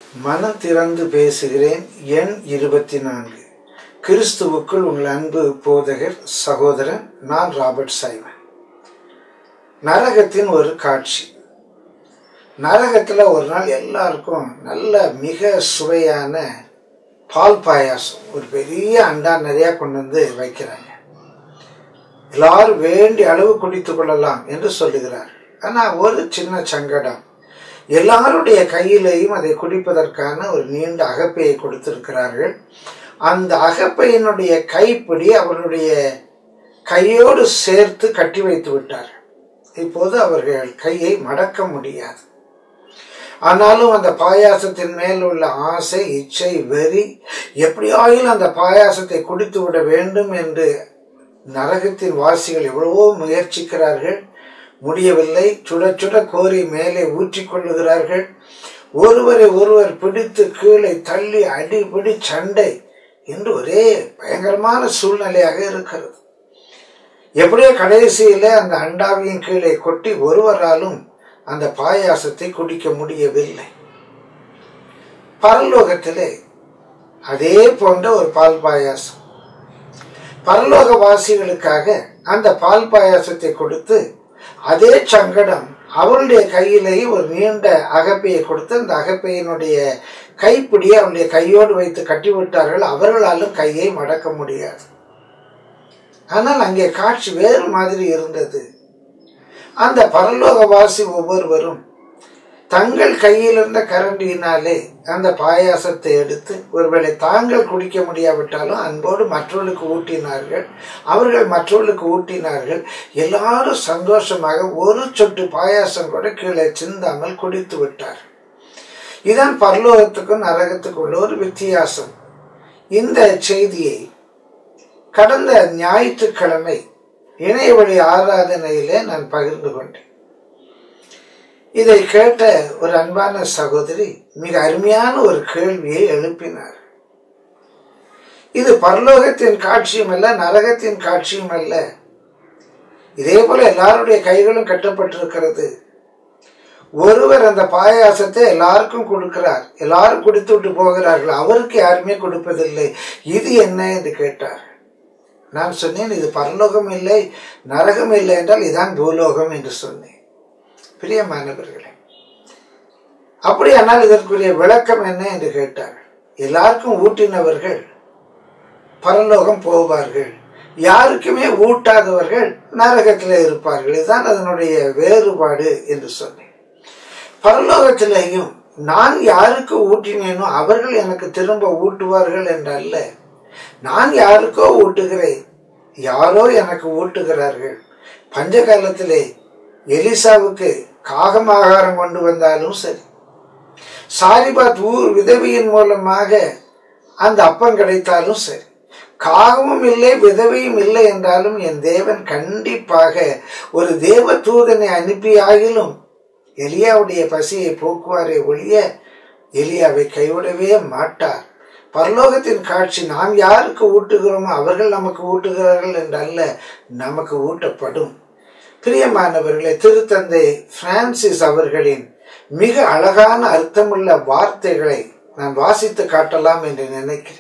மனம் திறந்து பேசுகிறேன் எண் இருபத்தி நான்கு கிறிஸ்துவுக்குள் உங்கள் அன்பு போதகர் சகோதரன் நான் ராபர்ட் சைமன் நரகத்தின் ஒரு காட்சி நரகத்தில் ஒரு நாள் எல்லாருக்கும் நல்ல மிக சுவையான பால் பாயாசம் ஒரு பெரிய அண்டா நிறையா கொண்டு வந்து வைக்கிறாங்க எல்லாரும் வேண்டி அளவு குடித்து கொள்ளலாம் என்று சொல்லுகிறார் ஆனால் ஒரு சின்ன சங்கடம் எல்லாருடைய கையிலேயும் அதை குடிப்பதற்கான ஒரு நீண்ட அகப்பையை கொடுத்திருக்கிறார்கள் அந்த அகப்பையினுடைய கைப்பிடி அவர்களுடைய கையோடு சேர்த்து கட்டி வைத்து விட்டார் இப்போது அவர்கள் கையை மடக்க முடியாது ஆனாலும் அந்த பாயாசத்தின் மேல் உள்ள ஆசை இச்சை வெறி எப்படியாயிலும் அந்த பாயாசத்தை குடித்து விட வேண்டும் என்று நரகத்தின் வாசிகள் எவ்வளவோ முயற்சிக்கிறார்கள் முடியவில்லை சுட சுட கோரி மேலே ஊற்றிக்கொள்ளுகிறார்கள் ஒருவரை ஒருவர் பிடித்து கீழே தள்ளி அடிபிடி சண்டை என்று ஒரே பயங்கரமான சூழ்நிலையாக இருக்கிறது எப்படியோ கடைசியில அந்த அண்டாவையும் கீழே கொட்டி ஒருவராலும் அந்த பாயாசத்தை குடிக்க முடியவில்லை பரலோகத்திலே அதே போன்ற ஒரு பால் பாயாசம் பரலோக வாசிகளுக்காக அந்த பால் பாயாசத்தை கொடுத்து அதே சங்கடம் அவருடைய கையிலேயே ஒரு நீண்ட அகப்பையை கொடுத்து அந்த அகப்பையினுடைய கைப்பிடியை அவருடைய கையோடு வைத்து கட்டிவிட்டார்கள் அவர்களாலும் கையை மடக்க முடியாது ஆனால் அங்கே காட்சி வேறு மாதிரி இருந்தது அந்த பரலோகவாசி ஒவ்வொருவரும் தங்கள் கையில் இருந்த கரண்டியினாலே அந்த பாயாசத்தை எடுத்து ஒருவேளை தாங்கள் குடிக்க முடியாவிட்டாலும் அன்போடு மற்றவர்களுக்கு ஊட்டினார்கள் அவர்கள் மற்றவர்களுக்கு ஊட்டினார்கள் எல்லாரும் சந்தோஷமாக ஒரு சொட்டு பாயாசம் கூட கீழே சிந்தாமல் குடித்து விட்டார் இதான் பரலோகத்துக்கும் நரகத்துக்கும் உள்ள ஒரு வித்தியாசம் இந்த செய்தியை கடந்த ஞாயிற்றுக்கிழமை இணைய வழி ஆராதனையிலே நான் பகிர்ந்து கொண்டேன் இதை கேட்ட ஒரு அன்பான சகோதரி மிக அருமையான ஒரு கேள்வியை எழுப்பினார் இது பரலோகத்தின் காட்சியும் அல்ல நரகத்தின் காட்சியும் அல்ல இதே போல எல்லாருடைய கைகளும் கட்டப்பட்டிருக்கிறது ஒருவர் அந்த பாயாசத்தை எல்லாருக்கும் கொடுக்கிறார் எல்லாரும் குடித்து விட்டு போகிறார்கள் அவருக்கு யாருமே கொடுப்பதில்லை இது என்ன என்று கேட்டார் நான் சொன்னேன் இது பரலோகம் இல்லை நரகம் இல்லை என்றால் இதான் பூலோகம் என்று சொன்னேன் பிரியமானவர்களே அப்படியானால் இதற்குரிய விளக்கம் என்ன என்று கேட்டார் எல்லாருக்கும் ஊட்டினவர்கள் பரலோகம் போவார்கள் யாருக்குமே ஊட்டாதவர்கள் நரகத்தில் இருப்பார்கள் இதுதான் அதனுடைய வேறுபாடு என்று சொன்னேன் பரலோகத்திலேயும் நான் யாருக்கு ஊட்டினேனோ அவர்கள் எனக்கு திரும்ப ஊட்டுவார்கள் என்றல்ல நான் யாருக்கோ ஊட்டுகிறேன் யாரோ எனக்கு ஊட்டுகிறார்கள் பஞ்ச காலத்திலே எலிசாவுக்கு காகம் ஆகாரம் கொண்டு வந்தாலும் சரி சாரிபாத் ஊர் விதவியின் மூலமாக அந்த அப்பம் கிடைத்தாலும் சரி காகமும் இல்லை விதவையும் இல்லை என்றாலும் என் தேவன் கண்டிப்பாக ஒரு தேவ தூதனை அனுப்பியாகிலும் எலியாவுடைய பசியை போக்குவாரே ஒழிய எலியாவை கைவிடவே மாட்டார் பரலோகத்தின் காட்சி நாம் யாருக்கு ஊட்டுகிறோமோ அவர்கள் நமக்கு ஊட்டுகிறார்கள் என்றல்ல நமக்கு ஊட்டப்படும் பிரியமானவர்களே திருத்தந்தை பிரான்சிஸ் அவர்களின் மிக அழகான அர்த்தமுள்ள வார்த்தைகளை நான் வாசித்து காட்டலாம் என்று நினைக்கிறேன்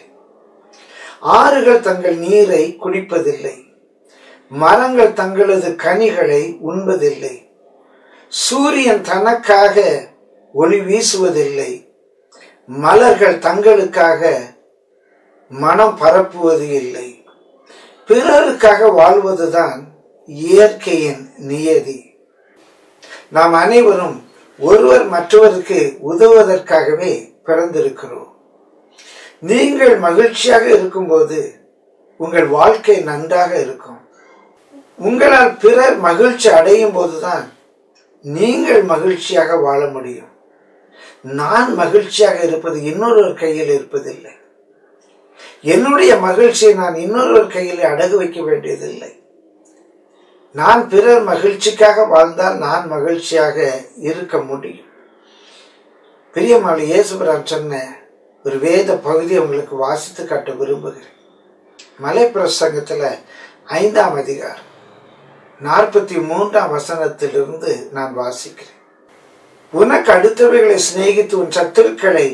ஆறுகள் தங்கள் நீரை குடிப்பதில்லை மரங்கள் தங்களது கனிகளை உண்பதில்லை சூரியன் தனக்காக ஒளி வீசுவதில்லை மலர்கள் தங்களுக்காக மனம் பரப்புவது இல்லை பிறருக்காக வாழ்வதுதான் இயற்கையின் நியதி நாம் அனைவரும் ஒருவர் மற்றவருக்கு உதவுவதற்காகவே பிறந்திருக்கிறோம் நீங்கள் மகிழ்ச்சியாக இருக்கும்போது உங்கள் வாழ்க்கை நன்றாக இருக்கும் உங்களால் பிறர் மகிழ்ச்சி அடையும் போதுதான் நீங்கள் மகிழ்ச்சியாக வாழ முடியும் நான் மகிழ்ச்சியாக இருப்பது இன்னொருவர் கையில் இருப்பதில்லை என்னுடைய மகிழ்ச்சியை நான் இன்னொருவர் கையில் அடகு வைக்க வேண்டியதில்லை நான் பிறர் மகிழ்ச்சிக்காக வாழ்ந்தால் நான் மகிழ்ச்சியாக இருக்க முடியும் பெரியம்மாள் இயேசுபரான் சொன்ன ஒரு வேத பகுதி உங்களுக்கு வாசித்து காட்ட விரும்புகிறேன் மலை பிரசங்கத்தில் ஐந்தாம் அதிகாரம் நாற்பத்தி மூன்றாம் வசனத்திலிருந்து நான் வாசிக்கிறேன் உனக்கு அடுத்தவைகளை சிநேகித்து உன் சத்துருக்களை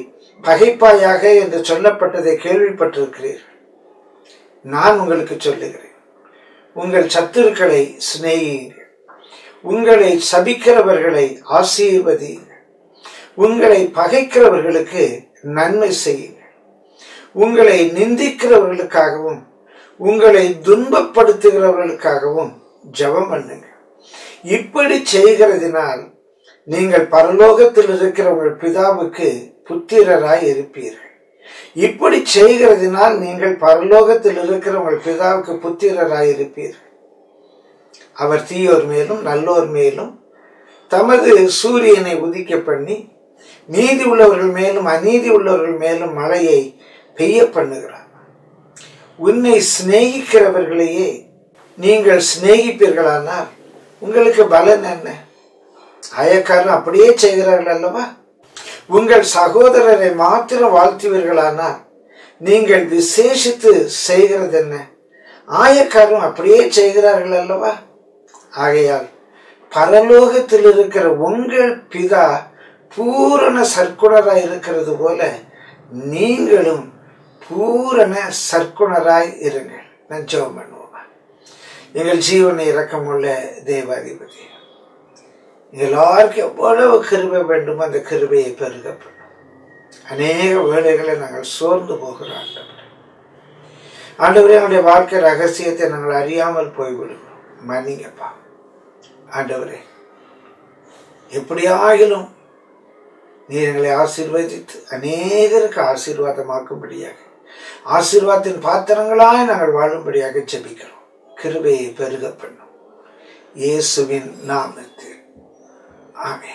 பகைப்பாயாக என்று சொல்லப்பட்டதை கேள்விப்பட்டிருக்கிறீர்கள் நான் உங்களுக்கு சொல்லுகிறேன் உங்கள் சத்துருக்களை சிநேகியுங்கள் உங்களை சபிக்கிறவர்களை ஆசீர்வதியுங்கள் உங்களை பகைக்கிறவர்களுக்கு நன்மை செய்யுங்கள் உங்களை நிந்திக்கிறவர்களுக்காகவும் உங்களை துன்பப்படுத்துகிறவர்களுக்காகவும் ஜெபம் பண்ணுங்க இப்படி செய்கிறதினால் நீங்கள் பரலோகத்தில் இருக்கிற உங்கள் பிதாவுக்கு புத்திரராய் இருப்பீர்கள் இப்படி செய்கிறதினால் நீங்கள் பரலோகத்தில் இருக்கிற உங்கள் பிதாவுக்கு புத்திரராய் இருப்பீர்கள் அவர் தீயோர் மேலும் நல்லோர் மேலும் தமது சூரியனை உதிக்க பண்ணி நீதி உள்ளவர்கள் மேலும் அநீதி உள்ளவர்கள் மேலும் மழையை பெய்ய பண்ணுகிறார் உன்னை சிநேகிக்கிறவர்களையே நீங்கள் சிநேகிப்பீர்களானால் உங்களுக்கு பலன் என்ன ஆயக்காரன் அப்படியே செய்கிறார்கள் அல்லவா உங்கள் சகோதரரை மாத்திரம் வாழ்த்துவீர்களானால் நீங்கள் விசேஷித்து செய்கிறது என்ன ஆயக்காரரும் அப்படியே செய்கிறார்கள் அல்லவா ஆகையால் பரலோகத்தில் இருக்கிற உங்கள் பிதா பூரண சர்க்குணராய் இருக்கிறது போல நீங்களும் பூரண சர்க்குணராய் இருங்கள் நான் ஜெபம் பண்ணுவோம் எங்கள் ஜீவனை இரக்கமுள்ள தேவாதிபதி எல்லாருக்கும் எவ்வளவு கிருபை வேண்டுமோ அந்த கிருபையை பெருகப்படும் அநேக வேலைகளை நாங்கள் சோர்ந்து போகிறோம் ஆண்டவர் ஆண்டவரே என்னுடைய வாழ்க்கை ரகசியத்தை நாங்கள் அறியாமல் போய்விடுகிறோம் மன்னிங்கப்பா ஆண்டவரே எப்படியாகிலும் நீர் எங்களை ஆசீர்வதித்து அநேகருக்கு ஆசீர்வாதமாக்கும்படியாக ஆசீர்வாதத்தின் பாத்திரங்களாய் நாங்கள் வாழும்படியாக ஜெபிக்கிறோம் கிருபையை பெருக பண்ணும் இயேசுவின் நாமத்தில் ஆமே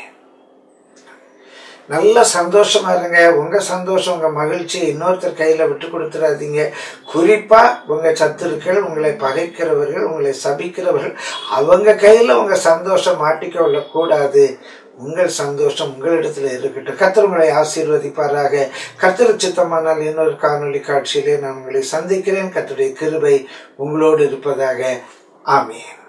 நல்ல சந்தோஷமா இருங்க உங்க சந்தோஷம் உங்க மகிழ்ச்சி இன்னொருத்தர் கையில விட்டு கொடுத்துடாதீங்க குறிப்பா உங்க சத்துருக்கள் உங்களை பகைக்கிறவர்கள் உங்களை சபிக்கிறவர்கள் அவங்க கையில உங்க சந்தோஷம் மாட்டிக்கொள்ள கூடாது உங்கள் சந்தோஷம் உங்களிடத்துல இருக்கட்டும் கத்தர் உங்களை ஆசீர்வதிப்பாராக கத்தர் சித்தமானால் இன்னொரு காணொளி காட்சியிலே நான் உங்களை சந்திக்கிறேன் கத்தருடைய கிருபை உங்களோடு இருப்பதாக ஆமேன்